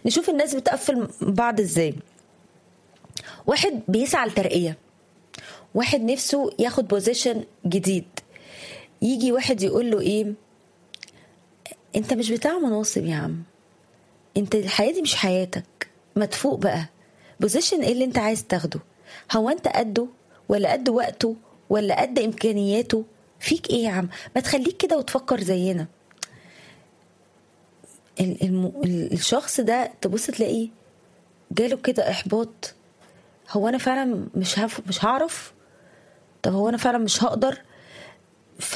نشوف الناس بتقفل بعض ازاي واحد بيسعى لترقيه واحد نفسه ياخد بوزيشن جديد يجي واحد يقول له ايه انت مش بتاع مناصب يا عم انت الحياه دي مش حياتك ما تفوق بقى بوزيشن ايه اللي انت عايز تاخده هو انت قده ولا قد وقته ولا قد امكانياته فيك ايه يا عم ما تخليك كده وتفكر زينا الم... الشخص ده تبص تلاقيه جاله كده احباط هو انا فعلا مش هف... مش هعرف طب هو انا فعلا مش هقدر ف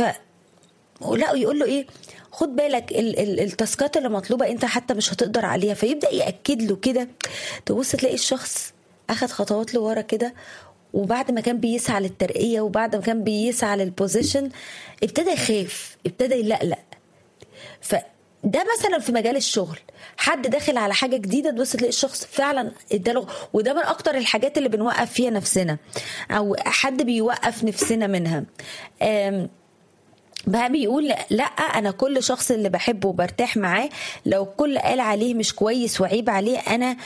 لا يقول له ايه خد بالك ال- ال- التاسكات اللي مطلوبه انت حتى مش هتقدر عليها فيبدا ياكد له كده تبص تلاقي الشخص اخد خطوات لورا كده وبعد ما كان بيسعى للترقيه وبعد ما كان بيسعى للبوزيشن ابتدى يخاف ابتدى يلقلق ف ده مثلا في مجال الشغل حد داخل على حاجه جديده تبص تلاقي الشخص فعلا اداله وده من اكتر الحاجات اللي بنوقف فيها نفسنا او حد بيوقف نفسنا منها أم بقى بيقول لا انا كل شخص اللي بحبه وبرتاح معاه لو كل قال عليه مش كويس وعيب عليه انا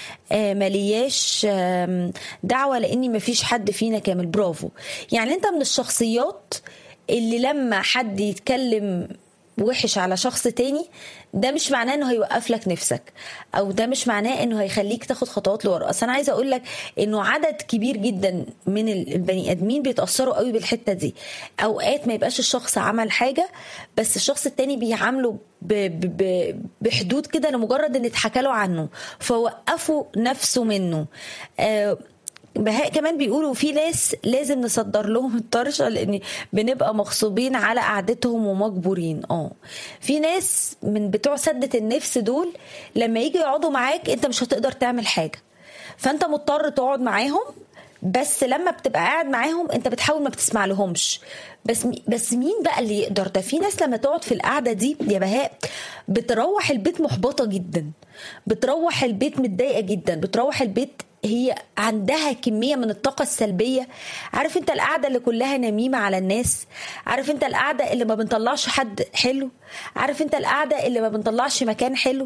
ملياش دعوه لاني مفيش حد فينا كامل برافو يعني انت من الشخصيات اللي لما حد يتكلم وحش على شخص تاني ده مش معناه انه هيوقف لك نفسك او ده مش معناه انه هيخليك تاخد خطوات لورا اصل انا عايزه اقول لك انه عدد كبير جدا من البني ادمين بيتاثروا قوي بالحته دي اوقات ما يبقاش الشخص عمل حاجه بس الشخص التاني بيعامله ب ب ب بحدود كده لمجرد ان اتحكى له عنه فوقفوا نفسه منه آه بهاء كمان بيقولوا في ناس لازم نصدر لهم الطرشه لان بنبقى مغصوبين على قعدتهم ومجبورين اه في ناس من بتوع سده النفس دول لما يجي يقعدوا معاك انت مش هتقدر تعمل حاجه فانت مضطر تقعد معاهم بس لما بتبقى قاعد معاهم انت بتحاول ما بتسمع لهمش بس بس مين بقى اللي يقدر ده في ناس لما تقعد في القعده دي يا بهاء بتروح البيت محبطه جدا بتروح البيت متضايقه جدا بتروح البيت هي عندها كميه من الطاقه السلبيه عارف انت القعده اللي كلها نميمه على الناس عارف انت القعده اللي ما بنطلعش حد حلو عارف انت القعده اللي ما بنطلعش مكان حلو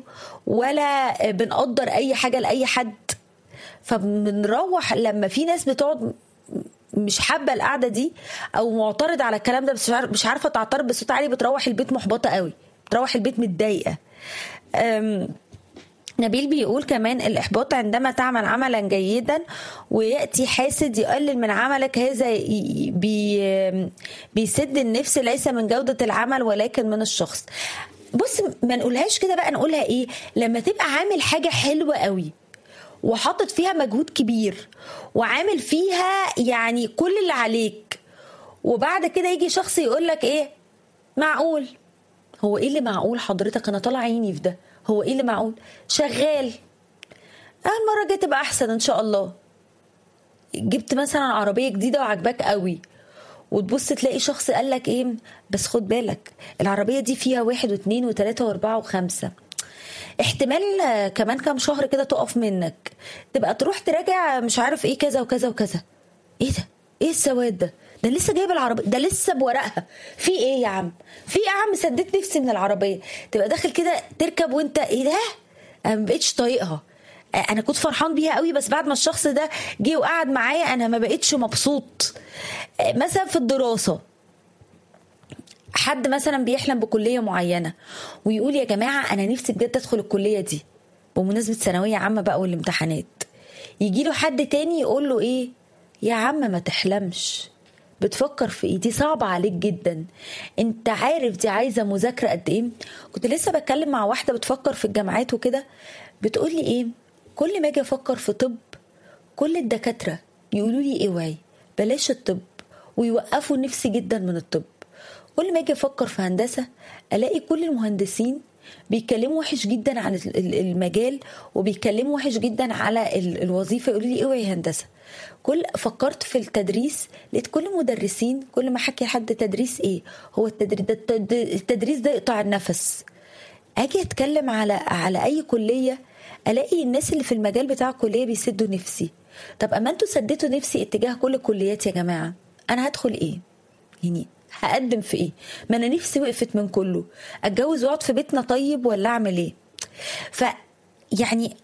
ولا بنقدر اي حاجه لاي حد فبنروح لما في ناس بتقعد مش حابه القعده دي او معترض على الكلام ده بس مش عارفه تعترض بصوت عالي بتروح البيت محبطه قوي بتروح البيت متضايقه نبيل بيقول كمان الإحباط عندما تعمل عملا جيدا ويأتي حاسد يقلل من عملك هذا بي بيسد النفس ليس من جودة العمل ولكن من الشخص بص ما نقولهاش كده بقى نقولها ايه لما تبقى عامل حاجة حلوة قوي وحاطط فيها مجهود كبير وعامل فيها يعني كل اللي عليك وبعد كده يجي شخص يقول لك ايه معقول هو ايه اللي معقول حضرتك انا طالع عيني في ده هو ايه اللي معقول شغال المره الجايه تبقى احسن ان شاء الله جبت مثلا عربيه جديده وعجباك قوي وتبص تلاقي شخص قال لك ايه بس خد بالك العربيه دي فيها واحد واثنين وثلاثه واربعه وخمسه احتمال كمان كام شهر كده تقف منك تبقى تروح تراجع مش عارف ايه كذا وكذا وكذا ايه ده ايه السواد ده ده لسه جايب العربيه ده لسه بورقها في ايه يا عم في ايه يا عم سديت نفسي من العربيه تبقى داخل كده تركب وانت ايه ده انا ما بقتش طايقها انا كنت فرحان بيها قوي بس بعد ما الشخص ده جه وقعد معايا انا ما بقتش مبسوط مثلا في الدراسه حد مثلا بيحلم بكليه معينه ويقول يا جماعه انا نفسي بجد ادخل الكليه دي بمناسبه ثانويه عامه بقى والامتحانات يجي له حد تاني يقول له ايه يا عم ما تحلمش بتفكر في ايه دي صعبة عليك جدا انت عارف دي عايزة مذاكرة قد ايه كنت لسه بتكلم مع واحدة بتفكر في الجامعات وكده بتقولي ايه كل ما اجي افكر في طب كل الدكاترة يقولوا لي اوعي بلاش الطب ويوقفوا نفسي جدا من الطب كل ما اجي افكر في هندسة الاقي كل المهندسين بيتكلموا وحش جدا عن المجال وبيتكلموا وحش جدا على الوظيفه يقولوا لي اوعي هندسه كل فكرت في التدريس لقيت كل المدرسين كل ما حكي حد تدريس ايه هو التدريس ده التدريس ده يقطع النفس اجي اتكلم على على اي كليه الاقي الناس اللي في المجال بتاع الكليه بيسدوا نفسي طب اما انتوا سديتوا نفسي اتجاه كل الكليات يا جماعه انا هدخل ايه يعني هقدم في ايه ما انا نفسي وقفت من كله اتجوز واقعد في بيتنا طيب ولا اعمل ايه ف يعني